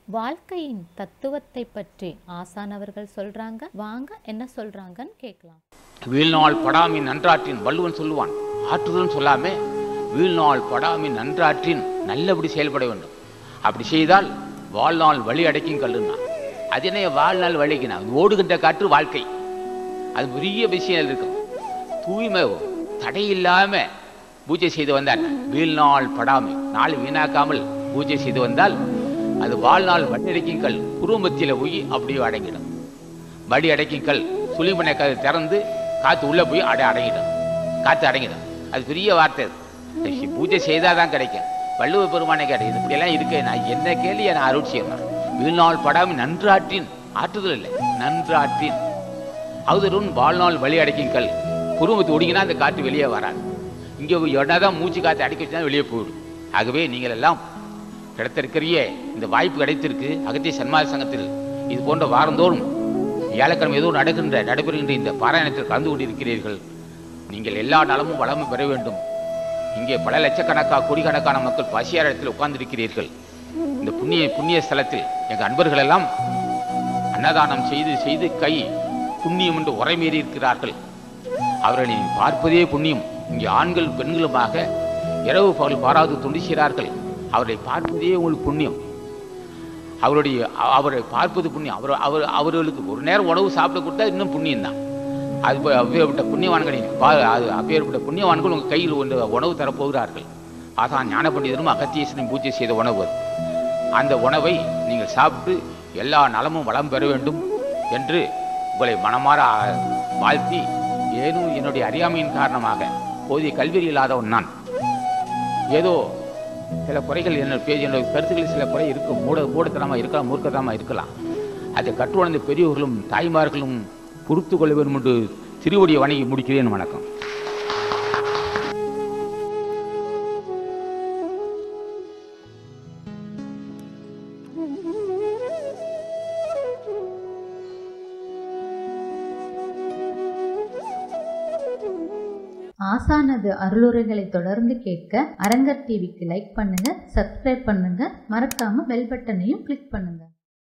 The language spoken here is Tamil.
வாழ்க்கையின் தத்துவத்தை பற்றி ஆசானவர்கள் சொல்றாங்க வாங்க என்ன சொல்றாங்கன்னு கேட்கலாம் வீழ்நாள் படாமின் நன்றாற்றின் வள்ளுவன் சொல்லுவான் ஆற்றுதல் சொல்லாமே வீழ்நாள் படாமின் நன்றாற்றின் நல்லபடி செயல்பட வேண்டும் அப்படி செய்தால் வாழ்நாள் வழி அடைக்கும் கல்லுன்னா அது என்ன வாழ்நாள் வழிக்குனா ஓடுகின்ற காற்று வாழ்க்கை அது பெரிய விஷயம் இருக்கும் தூய்மை தடை இல்லாம பூஜை செய்து வந்தால் வீழ்நாள் படாமை நாள் வீணாக்காமல் பூஜை செய்து வந்தால் அது வாழ்நாள் வழி அடைக்கும் கல் குடும்பத்தில் போய் அப்படியே அடங்கிடும் வடி அடைக்கும் கல் சுழிமனை கல் திறந்து காற்று உள்ளே போய் அடை அடங்கிடும் காற்று அடங்கிடும் அது பெரிய வார்த்தை அது இந்த பூஜை செய்தால் தான் கிடைக்கும் வள்ளுவ பெருமானை கிடைக்கும் இப்படியெல்லாம் இருக்கு நான் என்ன கேள்வி நான் அருள் செய்யணும் வீழ்நாள் படாமல் நன்றாற்றின் ஆற்றுதல் இல்லை நன்றாற்றின் அவதருன் வாழ்நாள் வழி அடைக்கும் கல் குடும்பத்தை ஒடுங்கினா அந்த காற்று வெளியே வராது இங்கே என்னதான் மூச்சு காற்று அடைக்க வச்சுதான் வெளியே போயிடும் ஆகவே நீங்கள் எல்லாம் கிடைத்திருக்கிறிய இந்த வாய்ப்பு கிடைத்திருக்கு அகத்திய சன்மாத சங்கத்தில் இது போன்ற வாரந்தோறும் வியாழக்கிழமை ஏதோ நடக்கின்ற நடைபெறுகின்ற இந்த பாராயணத்தில் கலந்து கொண்டிருக்கிறீர்கள் நீங்கள் எல்லா நலமும் வளமும் பெற வேண்டும் இங்கே பல லட்சக்கணக்கான கோடிக்கணக்கான மக்கள் பசியார இடத்தில் உட்கார்ந்திருக்கிறீர்கள் இந்த புண்ணிய புண்ணிய ஸ்தலத்தில் எங்கள் அன்பர்கள் எல்லாம் அன்னதானம் செய்து செய்து கை புண்ணியம் என்று உரைமீறி இருக்கிறார்கள் அவர்களை பார்ப்பதே புண்ணியம் இங்கே ஆண்கள் பெண்களுமாக இரவு பகல் பாராது தொண்டு செய்கிறார்கள் அவரை பார்ப்பதே உங்களுக்கு புண்ணியம் அவருடைய அ- அவரை பார்ப்பது புண்ணியம் அவர் அவர் அவர்களுக்கு ஒரு நேரம் உணவு சாப்பிட கொடுத்தா இன்னும் புண்ணியம் தான் அது போய் அப்பேற்பட்ட புண்ணியவான்கள் பா அது அப்பேற்பட்ட புண்ணியவான்கள் உங்கள் கையில் ஒன்று உணவு தரப்போகிறார்கள் அதான் ஞான பண்டிதரும் அகத்தீஸ்வரன் பூஜை செய்த உணவு அது. அந்த உணவை நீங்கள் சாப்பிட்டு எல்லா நலமும் வளம் பெற வேண்டும் என்று உங்களை மனமாற வாழ்த்தி ஏனும் என்னுடைய அறியாமையின் காரணமாக போதிய கல்வி இல்லாதவன் நான் ஏதோ சில குறைகள் என்ன பேஜ் என்னுடைய கருத்துக்களில் சில குறை இருக்கும் மூட மூடத்தனமாக இருக்கலாம் மூர்க்கத்தனமாக இருக்கலாம் அதை கற்றுணர்ந்த பெரியவர்களும் தாய்மார்களும் பொறுத்து கொள்ள வேண்டும் என்று திருவடியை வணங்கி முடிக்கிறேன் வணக்கம் ஆசானது அருளுரைகளை தொடர்ந்து கேட்க அரங்கர் டிவிக்கு லைக் பண்ணுங்க சப்ஸ்கிரைப் பண்ணுங்க மறக்காம பெல் பட்டனையும் கிளிக் பண்ணுங்க